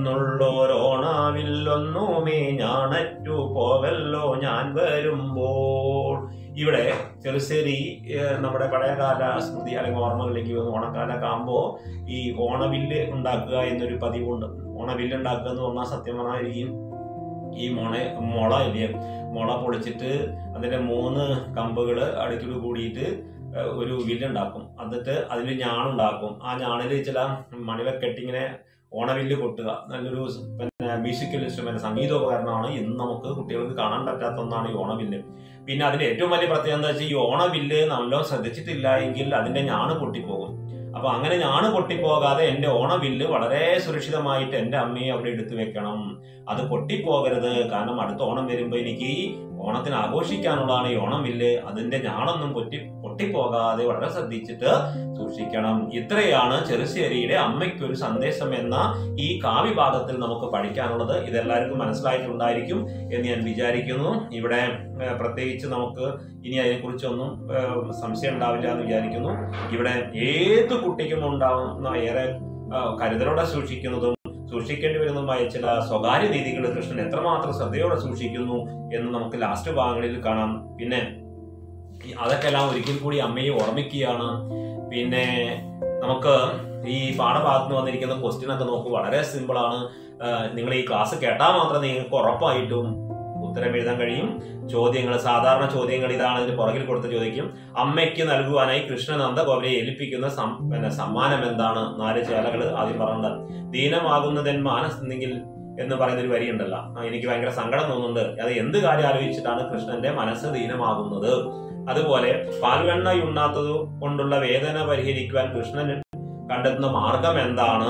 നിന്നുള്ളോരോണാവില്ലൊന്നുമേ ഞാണറ്റു പോവല്ലോ ഞാൻ വരുമ്പോൾ ഇവിടെ ചെറുശ്ശേരി ഏഹ്, നമ്മുടെ പഴയകാല സ്മൃതി അല്ലെങ്കിൽ ഓർമ്മകളിലേക്ക് വന്ന് ഓണക്കാലൊക്കെ ആകുമ്പോൾ ഈ ഓണവില്ല് ഉണ്ടാക്കുക എന്നൊരു പതിവുണ്ട് ഓണവില്ല് ഉണ്ടാക്കുക എന്ന് പറഞ്ഞാൽ സത്യം പറഞ്ഞാൽ ഈ മുള മുള ഇല്ലേ മുള പൊളിച്ചിട്ട് അതിന്റെ മൂന്ന് കമ്പുകൾ അടുക്കിൽ കൂടിയിട്ട് ഏഹ്, ഒരു വില്ലുണ്ടാക്കും എന്നിട്ട് അതിൽ ഞാണുണ്ടാക്കും ആ ഞാണിൽ ചില മണിവൊക്കെ ഇട്ടിങ്ങനെ ഓണവില്ല് കൊട്ടുക നല്ലൊരു സ് പിന്നെ മ്യൂസിക്കൽ ഇൻസ്ട്രുമെന്റ് സംഗീതോപകരണമാണ് ഇന്ന് നമുക്ക് കുട്ടികൾക്ക് കാണാൻ പറ്റാത്ത ഒന്നാണ് ഈ ഓണവില്ല് പിന്നെ അതിന്റെ ഏറ്റവും വലിയ പ്രത്യേകത എന്താ വെച്ചാൽ ഈ ഓണവില്ല് നല്ലോണം ശ്രദ്ധിച്ചിട്ടില്ല എങ്കിൽ അതിന്റെ ഞാണ് പൊട്ടിപ്പോകും അപ്പൊ അങ്ങനെ ഞാണ് പൊട്ടിപ്പോകാതെ എന്റെ ഓണവില്ല് വളരെ സുരക്ഷിതമായിട്ട് എന്റെ അമ്മയെ അവിടെ എടുത്തു വെക്കണം അത് പൊട്ടിപ്പോകരുത് കാരണം അടുത്ത ഓണം വരുമ്പോ എനിക്ക് ഈ ഓണത്തിന് ആഘോഷിക്കാനുള്ളതാണ് ഈ ഓണം വില്ല് അതിന്റെ ഞാണൊന്നും പൊട്ടി പൊട്ടിപ്പോകാതെ വളരെ ശ്രദ്ധിച്ചിട്ട് സൂക്ഷിക്കണം ഇത്രയാണ് ചെറുശ്ശേരിയുടെ അമ്മയ്ക്കൊരു സന്ദേശം എന്ന ഈ കാവ്യഭാഗത്തിൽ നമുക്ക് പഠിക്കാനുള്ളത് ഇതെല്ലാവർക്കും മനസ്സിലായിട്ടുണ്ടായിരിക്കും എന്ന് ഞാൻ വിചാരിക്കുന്നു ഇവിടെ ഏഹ്, പ്രത്യേകിച്ച് നമുക്ക് ഇനി അതിനെക്കുറിച്ചൊന്നും ഏഹ്, സംശയം ഉണ്ടാവില്ല എന്ന് വിചാരിക്കുന്നു ഇവിടെ ഏത് കുട്ടിക്കും ഉണ്ടാവുന്ന ഏറെ ഏഹ്, കരുതലോടെ സൂക്ഷിക്കുന്നതും സൂക്ഷിക്കേണ്ടി വരുന്നതുമായ ചില സ്വകാര്യ രീതികൾ കൃഷ്ണൻ എത്രമാത്രം ശ്രദ്ധയോടെ സൂക്ഷിക്കുന്നു എന്ന് നമുക്ക് ലാസ്റ്റ് ഭാഗങ്ങളിൽ കാണാം പിന്നെ ഈ അതൊക്കെ എല്ലാം ഒരിക്കൽ കൂടി അമ്മയെ ഓർമ്മിക്കുകയാണ് പിന്നെ നമുക്ക് ഈ പാഠഭാഗത്ത് നിന്ന് വന്നിരിക്കുന്ന ക്വസ്റ്റ്യൻ ഒക്കെ നോക്കൂ വളരെ സിമ്പിളാണ് നിങ്ങൾ ഈ ക്ലാസ് കേട്ടാൽ മാത്രമേ നിങ്ങൾക്ക് ഉറപ്പായിട്ടും ഉത്തരം എഴുതാൻ കഴിയും ചോദ്യങ്ങൾ സാധാരണ ചോദ്യങ്ങൾ ഇതാണ് ഇതിന് പുറകിൽ കൊടുത്ത് ചോദിക്കും അമ്മയ്ക്ക് നൽകുവാനായി കൃഷ്ണൻ നന്ദഗോപരെ ഏൽപ്പിക്കുന്ന സം- പിന്നെ സമ്മാനം എന്താണ് നാല് ചേലകൾ ആദ്യം പറഞ്ഞത് ദീനമാകുന്നതൻ മാനസ്ന്നെങ്കിൽ എന്ന് പറയുന്ന ഒരു വരി ഉണ്ടല്ലോ ആ, എനിക്ക് ഭയങ്കര സങ്കടം തോന്നുന്നുണ്ട് അത് എന്ത് കാര്യം ആലോചിച്ചിട്ടാണ് കൃഷ്ണന്റെ മനസ്സ് ദീനമാകുന്നത് അതുപോലെ പാൽവെണ്ണ ഉണ്ണാത്തത് കൊണ്ടുള്ള വേദന പരിഹരിക്കുവാൻ കൃഷ്ണൻ കണ്ടെത്തുന്ന മാർഗം എന്താണ്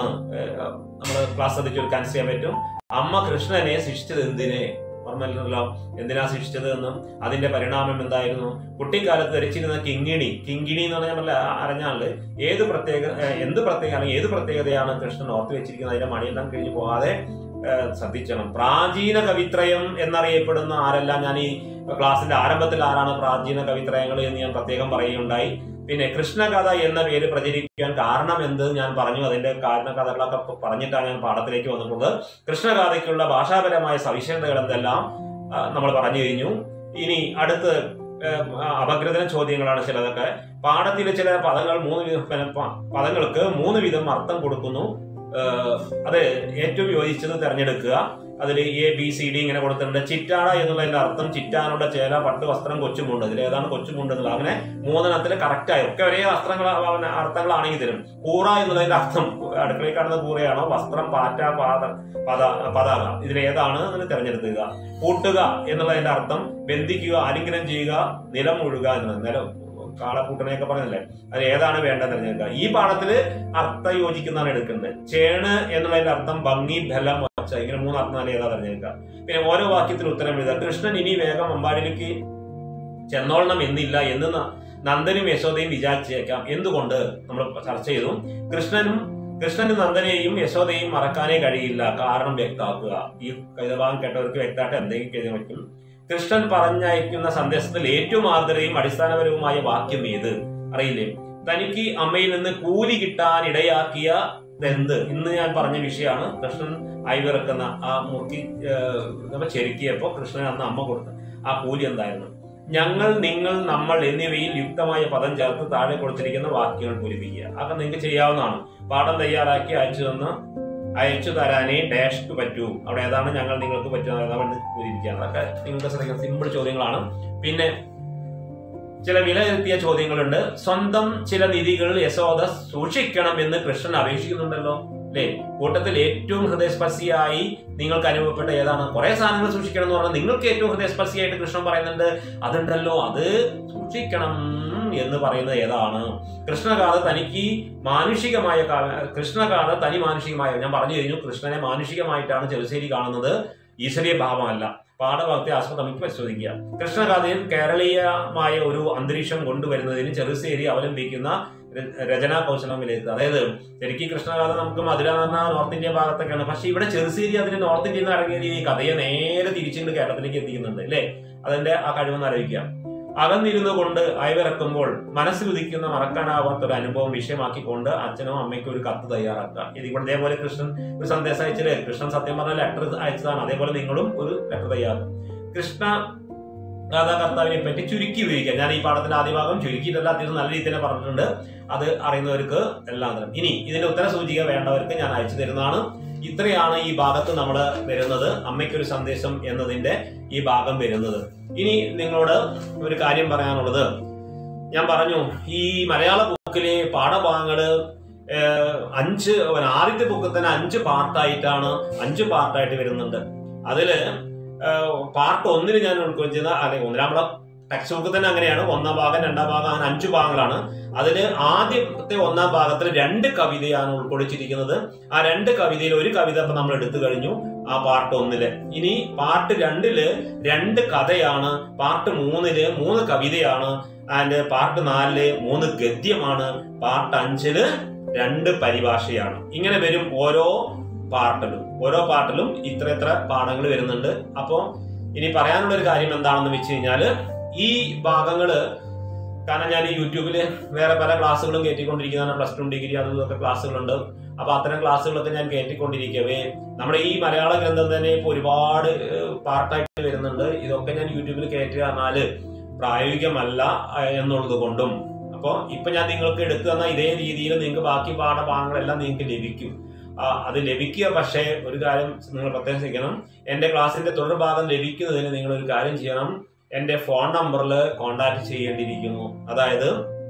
നമ്മൾ ക്ലാസ് ശ്രദ്ധിച്ച് ക്യാൻസൽ ചെയ്യാൻ പറ്റും അമ്മ കൃഷ്ണനെ ശിക്ഷിച്ചത് എന്തിനെ ഓർമ്മയില്ലല്ലോ എന്തിനാ ശിക്ഷിച്ചത് എന്നും അതിന്റെ പരിണാമം എന്തായിരുന്നു കുട്ടിക്കാലത്ത് ധരിച്ചിരുന്ന കിങ്ങിണി കിങ്കിണി എന്ന് പറഞ്ഞാൽ നമ്മൾ അറിഞ്ഞാൽ ഏത് പ്രത്യേക ഏഹ് എന്ത് പ്രത്യേക അല്ലെങ്കിൽ ഏത് പ്രത്യേകതയാണ് കൃഷ്ണൻ ഓർത്തു വെച്ചിരിക്കുന്നത് അതിന്റെ മണിയെല്ലാം കഴിഞ്ഞു പോകാതെ ഏഹ് ശ്രദ്ധിക്കണം പ്രാചീന കവിത്രയം എന്നറിയപ്പെടുന്ന ആരെല്ലാം ഞാൻ ഈ ക്ലാസിന്റെ ആരംഭത്തിൽ ആരാണ് പ്രാചീന കവിത്രയങ്ങൾ എന്ന് ഞാൻ പ്രത്യേകം പറയുകയുണ്ടായി പിന്നെ കൃഷ്ണകഥ എന്ന പേര് പ്രചരിപ്പിക്കാൻ കാരണം എന്ത് ഞാൻ പറഞ്ഞു അതിന്റെ കാരണ കഥകളൊക്കെ പ- പറഞ്ഞിട്ടാണ് ഞാൻ പാഠത്തിലേക്ക് വന്നിട്ടുള്ളത് കൃഷ്ണഗാഥയ്ക്കുള്ള ഭാഷാപരമായ സവിശേഷതകൾ എന്തെല്ലാം നമ്മൾ പറഞ്ഞു കഴിഞ്ഞു ഇനി അടുത്ത് ഏഹ്, അപഗ്രഥന ചോദ്യങ്ങളാണ് ചിലതൊക്കെ പാഠത്തിലെ ചില പദങ്ങൾ മൂന്ന് വിധം പിന്നെ പ- പദങ്ങൾക്ക് മൂന്ന് വിധം അർത്ഥം കൊടുക്കുന്നു ഏഹ്, അത് ഏറ്റവും യോജിച്ചത് തിരഞ്ഞെടുക്കുക അതിൽ എ ബി സി ഡി ഇങ്ങനെ കൊടുത്തിട്ടുണ്ട് ചിറ്റാട എന്നുള്ളതിന്റെ അർത്ഥം ചിറ്റാനുള്ള ചേല പട്ട് വസ്ത്രം കൊച്ചുമുണ്ട് ഇതിൽ ഏതാണ് കൊച്ചുമുണ്ട് എന്നുള്ളത് അങ്ങനെ മൂന്നെണ്ണത്തിൽ കറക്റ്റായി ഒക്കെ ഒരേ വസ്ത്രങ്ങൾ അർത്ഥങ്ങളാണെങ്കിൽ തരും കൂറ എന്നുള്ളതിന്റെ അർത്ഥം അടുക്കളയിൽ കാണുന്ന കൂറയാണോ വസ്ത്രം പാറ്റ പാത പത പതാക ഇതിൽ ഏതാണ് എന്ന് തിരഞ്ഞെടുക്കുക കൂട്ടുക എന്നുള്ളതിന്റെ അർത്ഥം ബന്ധിക്കുക ആലിംഗനം ചെയ്യുക നിലം മുഴുക എന്നുള്ളത് നിലം കാളക്കൂട്ടനെയൊക്കെ പറയുന്നില്ലേ അത് ഏതാണ് വേണ്ടത് തിരഞ്ഞെടുക്കുക ഈ പാഠത്തില് അർത്ഥ യോജിക്കുന്നതാണ് എടുക്കുന്നത് ചേണ് എന്നുള്ളതിന്റെ അർത്ഥം ഭംഗി ബലം ഒച്ച ഇങ്ങനെ മൂന്ന് അർത്ഥം ഏതാ തിരഞ്ഞെടുക്കുക പിന്നെ ഓരോ വാക്യത്തിൽ ഉത്തരം എഴുതുക കൃഷ്ണൻ ഇനി വേഗം അമ്പാടിലേക്ക് ചെന്നോളണം എന്നില്ല എന്ന് ന- നന്ദനും യശോദയും വിചാരിച്ചേക്കാം എന്തുകൊണ്ട് നമ്മൾ ചർച്ച ചെയ്തു കൃഷ്ണനും കൃഷ്ണനും നന്ദനെയും യശോദയും മറക്കാനേ കഴിയില്ല കാരണം വ്യക്താക്കുക ഈ കൈതഭാഗം കേട്ടവർക്ക് വ്യക്തമായിട്ട് എന്തെങ്കിലും എഴുതാൻ പറ്റും കൃഷ്ണൻ പറഞ്ഞയക്കുന്ന സന്ദേശത്തിൽ ഏറ്റവും ആർദ്രയും അടിസ്ഥാനപരവുമായ വാക്യം ഏത് അറിയില്ലേ തനിക്ക് അമ്മയിൽ നിന്ന് കൂലി കിട്ടാൻ ഇടയാക്കിയ എന്ത് ഇന്ന് ഞാൻ പറഞ്ഞ വിഷയമാണ് കൃഷ്ണൻ അയവിറക്കുന്ന ആ മുറുക്കി ഏഹ്, നമ്മ ചെരുക്കിയപ്പോ കൃഷ്ണൻ അന്ന് അമ്മ കൊടുത്ത ആ കൂലി എന്തായിരുന്നു ഞങ്ങൾ നിങ്ങൾ നമ്മൾ എന്നിവയിൽ യുക്തമായ പദം ചേർത്ത് താഴെ കൊടുത്തിരിക്കുന്ന വാക്യങ്ങൾ പൂരിപ്പിക്കുക അതൊക്കെ നിങ്ങൾക്ക് ചെയ്യാവുന്നതാണ് പാഠം തയ്യാറാക്കി അയച്ചു തന്ന് അയച്ചു തരാനേ ഡാഷ്ക്ക് പറ്റൂ അവിടെ ഏതാണ് ഞങ്ങൾ നിങ്ങൾക്ക് പറ്റുന്ന ഏതാണ് പൂരിപ്പിക്കുക അതൊക്കെ നിങ്ങൾക്ക് ശ്രദ്ധിക്കുന്ന സിമ്പിൾ ചോദ്യങ്ങളാണ് പിന്നെ ചില വിലയിരുത്തിയ ചോദ്യങ്ങളുണ്ട് സ്വന്തം ചില നിധികൾ യശോദ സൂക്ഷിക്കണം എന്ന് കൃഷ്ണൻ അപേക്ഷിക്കുന്നുണ്ടല്ലോ അല്ലേ കൂട്ടത്തിൽ ഏറ്റവും ഹൃദയസ്പർശിയായി നിങ്ങൾക്ക് അനുഭവപ്പെട്ട ഏതാണ് കുറെ സാധനങ്ങൾ സൂക്ഷിക്കണം എന്ന് പറഞ്ഞാൽ നിങ്ങൾക്ക് ഏറ്റവും ഹൃദയസ്പർശിയായിട്ട് കൃഷ്ണൻ പറയുന്നുണ്ട് അതുണ്ടല്ലോ അത് സൂക്ഷിക്കണം എന്ന് പറയുന്നത് ഏതാണ് കൃഷ്ണഗാഥ തനിക്ക് മാനുഷികമായ കാ- കൃഷ്ണഗാഥ തനി മാനുഷികമായ ഞാൻ പറഞ്ഞു കഴിഞ്ഞു കൃഷ്ണനെ മാനുഷികമായിട്ടാണ് ചെറുശ്ശേരി കാണുന്നത് ഈശ്വരീയ ഭാവമല്ല പാഠഭാഗത്തെ ആസ്പദമാക്കി പരിശോധിക്കുക കൃഷ്ണഗാഥയിൽ കേരളീയമായ ഒരു അന്തരീക്ഷം കൊണ്ടുവരുന്നതിന് ചെറുശ്ശേരി അവലംബിക്കുന്ന ര- രചനാ കൗശലം വിലയിരുത്തുക അതായത് ശരിക്കും കൃഷ്ണഗാഥ നമുക്ക് മധുര എന്ന് പറഞ്ഞാൽ നോർത്ത് ഇന്ത്യ ഭാഗത്തൊക്കെയാണ് പക്ഷെ ഇവിടെ ചെറുശ്ശേരി അതിന് നോർത്ത് ഇന്ത്യയിൽ നിന്ന് ഇറങ്ങിയ ഈ കഥയെ നേരെ തിരിച്ചുകൊണ്ട് കേരളത്തിലേക്ക് എത്തിക്കുന്നുണ്ട് അല്ലേ അതിന്റെ ആ കഴിവെന്ന് ആലോചിക്കുക അകന്നിരുന്നു കൊണ്ട് അയവിറക്കുമ്പോൾ മനസ്സിലുദിക്കുന്ന മറക്കാനാവാത്ത ഒരു അനുഭവം വിഷയമാക്കിക്കൊണ്ട് അച്ഛനും അമ്മയ്ക്കും ഒരു കത്ത് തയ്യാറാക്കുക ഇത് ഇവിടെ ഇതേപോലെ കൃഷ്ണൻ ഒരു സന്ദേശം അയച്ചില്ലേ കൃഷ്ണൻ സത്യം പറഞ്ഞ ലെറ്റർ അയച്ചതാണ് അതേപോലെ നിങ്ങളും ഒരു ലെറ്റർ തയ്യാറാക്കും കൃഷ്ണ കഥാകർത്താവിനെ പറ്റി ചുരുക്കി വിവരിക്കുക ഞാൻ ഈ പാഠത്തിന്റെ ആദ്യ ഭാഗം ചുരുക്കിയിട്ടല്ല അത്യാവശ്യം നല്ല രീതിയിൽ തന്നെ പറഞ്ഞിട്ടുണ്ട് അത് അറിയുന്നവർക്ക് എല്ലാം തരും ഇനി ഇതിന്റെ ഉത്തര സൂചിക വേണ്ടവർക്ക് ഞാൻ അയച്ചു തരുന്നതാണ് ഇത്രയാണ് ഈ ഭാഗത്ത് നമ്മൾ വരുന്നത് അമ്മയ്ക്കൊരു സന്ദേശം എന്നതിന്റെ ഈ ഭാഗം വരുന്നത് ഇനി നിങ്ങളോട് ഒരു കാര്യം പറയാനുള്ളത് ഞാൻ പറഞ്ഞു ഈ മലയാള ബുക്കിലെ പാഠഭാഗങ്ങള് ഏഹ്, അഞ്ച് ആദ്യത്തെ ബുക്കിൽ തന്നെ അഞ്ച് പാർട്ടായിട്ടാണ് അഞ്ച് പാർട്ടായിട്ട് വരുന്നുണ്ട് അതില് ഏഹ്, പാർട്ട് ഒന്നിന് ഞാൻ ഉൾക്കൊള്ളിച്ചത് അല്ലെങ്കിൽ ഒന്നിനാം നമ്മുടെ ടെക്സ്റ്റ് ബുക്കിൽ തന്നെ അങ്ങനെയാണ് ഒന്നാം ഭാഗം രണ്ടാം ഭാഗം അങ്ങനെ അഞ്ച് ഭാഗങ്ങളാണ് അതില് ആദ്യത്തെ ഒന്നാം ഭാഗത്തിൽ രണ്ട് കവിതയാണ് ഉൾക്കൊള്ളിച്ചിരിക്കുന്നത് ആ രണ്ട് കവിതയിൽ ഒരു കവിത ഇപ്പൊ നമ്മൾ എടുത്തു കഴിഞ്ഞു ആ പാർട്ട് ഒന്നില് ഇനി പാർട്ട് രണ്ടില് രണ്ട് കഥയാണ് പാർട്ട് മൂന്നില് മൂന്ന് കവിതയാണ് ആൻഡ് പാർട്ട് നാലില് മൂന്ന് ഗദ്യമാണ് പാർട്ട് അഞ്ചില് രണ്ട് പരിഭാഷയാണ് ഇങ്ങനെ വരും ഓരോ പാർട്ടിലും ഓരോ പാർട്ടിലും ഇത്ര ഇത്ര പാഠങ്ങൾ വരുന്നുണ്ട് അപ്പോ ഇനി പറയാനുള്ള ഒരു കാര്യം എന്താണെന്ന് വെച്ച് കഴിഞ്ഞാല് ഈ ഭാഗങ്ങള് കാരണം ഞാൻ ഈ യൂട്യൂബില് വേറെ പല ക്ലാസ്സുകളും കയറ്റിക്കൊണ്ടിരിക്കുന്നതാണ് പ്ലസ് ടു ഡിഗ്രി അതും ഇതൊക്കെ ക്ലാസ്സുകളുണ്ട് അപ്പൊ അത്തരം ക്ലാസ്സുകളൊക്കെ ഞാൻ കയറ്റിക്കൊണ്ടിരിക്കവേ നമ്മുടെ ഈ മലയാള ഗ്രന്ഥം തന്നെ ഇപ്പൊ ഒരുപാട് പാർട്ടായിട്ട് വരുന്നുണ്ട് ഇതൊക്കെ ഞാൻ യൂട്യൂബിൽ കയറ്റുക എന്നാല് പ്രായോഗികമല്ല അഹ് എന്നുള്ളത് കൊണ്ടും അപ്പോൾ ഇപ്പൊ ഞാൻ നിങ്ങൾക്ക് എടുത്തു തന്ന ഇതേ രീതിയിൽ നിങ്ങൾക്ക് ബാക്കി പാഠഭാഗങ്ങളെല്ലാം നിങ്ങൾക്ക് ലഭിക്കും ആ, അത് ലഭിക്കുക പക്ഷേ ഒരു കാര്യം നിങ്ങൾ പ്രത്യേകം ശ്രദ്ധിക്കണം എന്റെ ക്ലാസ്സിന്റെ തുടർഭാഗം ലഭിക്കുന്നതിന് നിങ്ങൾ ഒരു കാര്യം ചെയ്യണം എന്റെ ഫോൺ നമ്പറിൽ കോൺടാക്ട് ചെയ്യേണ്ടിയിരിക്കുന്നു അതായത്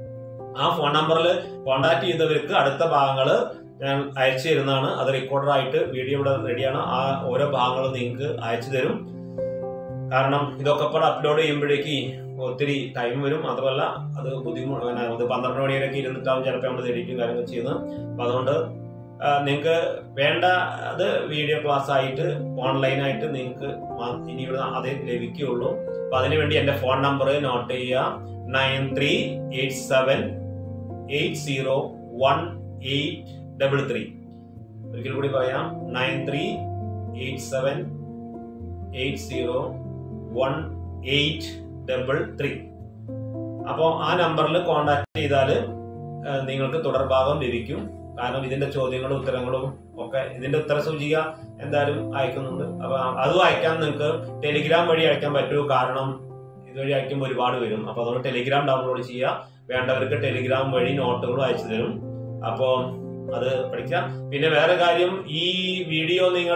ആ ഫോൺ നമ്പറിൽ കോൺടാക്ട് ചെയ്തവർക്ക് അടുത്ത ഭാഗങ്ങൾ ഞാൻ അയച്ചു തരുന്നതാണ് അത് റെക്കോർഡറായിട്ട് വീഡിയോ ഇവിടെ റെഡിയാണ് ആ ഓരോ ഭാഗങ്ങളും നിങ്ങൾക്ക് അയച്ചു തരും കാരണം ഇതൊക്കെ കൂടെ അപ്ലോഡ് ചെയ്യുമ്പോഴേക്ക് ഒത്തിരി ടൈം വരും മാത്രമല്ല അത് ബുദ്ധിമുട്ട് അത് പന്ത്രണ്ട് മണി വരെയൊക്കെ ഇരുന്നിട്ടാവും ചിലപ്പോൾ നമ്മൾ എഡിറ്റും കാര്യങ്ങൾ ചെയ്യുന്നത് അപ്പം അതുകൊണ്ട് നിങ്ങൾക്ക് വേണ്ട അത് വീഡിയോ ക്ലാസ് ആയിട്ട് ഓൺലൈനായിട്ട് നിങ്ങൾക്ക് ഇനി ഇവിടെ അതേ ലഭിക്കുകയുള്ളൂ അപ്പം അതിനുവേണ്ടി എൻ്റെ ഫോൺ നമ്പർ നോട്ട് ചെയ്യുക nine three eight seven eight zero one eight double three ഒരിക്കൽ കൂടി പറയാം nine three eight seven eight zero one eight double three അപ്പോൾ ആ നമ്പറിൽ കോണ്ടാക്ട് ചെയ്താൽ നിങ്ങൾക്ക് തുടർഭാഗം ലഭിക്കും കാരണം ഇതിന്റെ ചോദ്യങ്ങളും ഉത്തരങ്ങളും ഒക്കെ ഇതിന്റെ ഉത്തര സൂചിക എന്തായാലും അയക്കുന്നുണ്ട് അപ്പൊ അതും അയക്കാൻ നിങ്ങൾക്ക് ടെലിഗ്രാം വഴി അയക്കാൻ പറ്റൂ കാരണം ഇതുവഴി അയക്കുമ്പോൾ ഒരുപാട് വരും അപ്പൊ അതുകൊണ്ട് ടെലിഗ്രാം ഡൗൺലോഡ് ചെയ്യുക വേണ്ടവർക്ക് ടെലിഗ്രാം വഴി നോട്ടുകളും അയച്ചു തരും അപ്പോൾ അത് പഠിക്കാം പിന്നെ വേറെ കാര്യം ഈ വീഡിയോ നിങ്ങൾ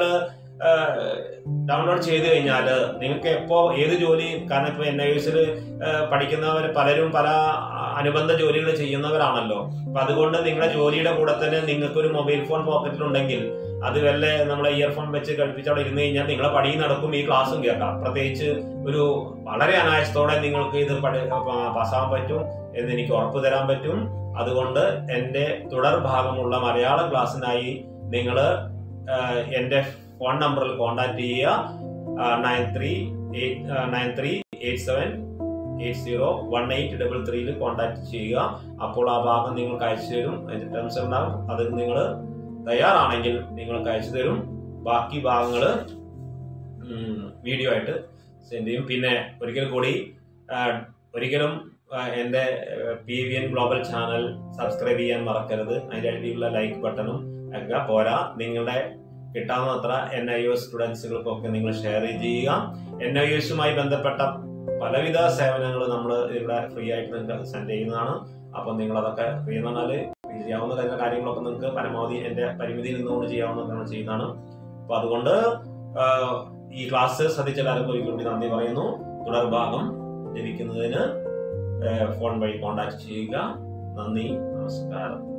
ഡൗൺലോഡ് ചെയ്ത് കഴിഞ്ഞാൽ നിങ്ങൾക്ക് എപ്പോ ഏത് ജോലി കാരണം ഇപ്പൊ എൻ ഐ എസിൽ പഠിക്കുന്നവർ പലരും പല അനുബന്ധ ജോലികൾ ചെയ്യുന്നവരാണല്ലോ അപ്പൊ അതുകൊണ്ട് നിങ്ങളുടെ ജോലിയുടെ കൂടെ തന്നെ നിങ്ങൾക്ക് ഒരു മൊബൈൽ ഫോൺ പോക്കറ്റിലുണ്ടെങ്കിൽ അത് വല്ല നമ്മളെ ഇയർഫോൺ വെച്ച് കളിപ്പിച്ച് അവിടെ ഇരുന്ന് കഴിഞ്ഞാൽ നിങ്ങളെ പണി നടക്കും ഈ ക്ലാസ്സും കേൾക്കാം പ്രത്യേകിച്ച് ഒരു വളരെ അനായാസത്തോടെ നിങ്ങൾക്ക് ഇത് പഠി പാസ്സാവാൻ പറ്റും എന്ന് എനിക്ക് ഉറപ്പു തരാൻ പറ്റും അതുകൊണ്ട് എൻ്റെ തുടർ ഭാഗമുള്ള മലയാള ക്ലാസ്സിനായി നിങ്ങൾ എൻ്റെ ഫോൺ നമ്പറിൽ കോൺടാക്ട് ചെയ്യുക nine three eight nine three eight seven eight zero one eight double ത്രീയിൽ കോൺടാക്ട് ചെയ്യുക അപ്പോൾ ആ ഭാഗം നിങ്ങൾക്ക് അയച്ചു തരും അതിന്റെ ടേംസ് ഉണ്ടാകും അത് നിങ്ങൾ തയ്യാറാണെങ്കിൽ നിങ്ങൾക്ക് അയച്ചു തരും ബാക്കി ഭാഗങ്ങൾ വീഡിയോ ആയിട്ട് സെൻഡ് ചെയ്യും പിന്നെ ഒരിക്കൽ കൂടി ഒരിക്കലും എൻ്റെ P V N global channel subscribe ചെയ്യാൻ മറക്കരുത് അതിൻ്റെ അടിയിലുള്ള ലൈക്ക് ബട്ടണും ഒക്കെ പോരാ നിങ്ങളുടെ കിട്ടാവുന്നത്ര എൻ ഐ ഒ സ്റ്റുഡൻസുകൾക്കൊക്കെ നിങ്ങൾ ഷെയർ ചെയ്യുക എൻ ഐ എസുമായി ബന്ധപ്പെട്ട പലവിധ സേവനങ്ങൾ നമ്മൾ ഇവിടെ ഫ്രീ ആയിട്ട് നിങ്ങൾക്ക് സെൻഡ് ചെയ്യുന്നതാണ് അപ്പം നിങ്ങൾ അതൊക്കെ ഫ്രീ എന്ന് പറഞ്ഞാൽ ചെയ്യാവുന്ന തന്നെ കാര്യങ്ങളൊക്കെ നിങ്ങൾക്ക് പരമാവധി എൻ്റെ പരിമിതിയിൽ നിന്നുകൊണ്ട് ചെയ്യാവുന്ന നമ്മൾ ചെയ്യുന്നതാണ് അപ്പൊ അതുകൊണ്ട് ഈ ക്ലാസ് ശ്രദ്ധിച്ച എല്ലാവർക്കും ഒരിക്കൽ കൂടി നന്ദി പറയുന്നു തുടർഭാഗം ലഭിക്കുന്നതിന് ഫോൺ വഴി കോൺടാക്ട് ചെയ്യുക നന്ദി നമസ്കാരം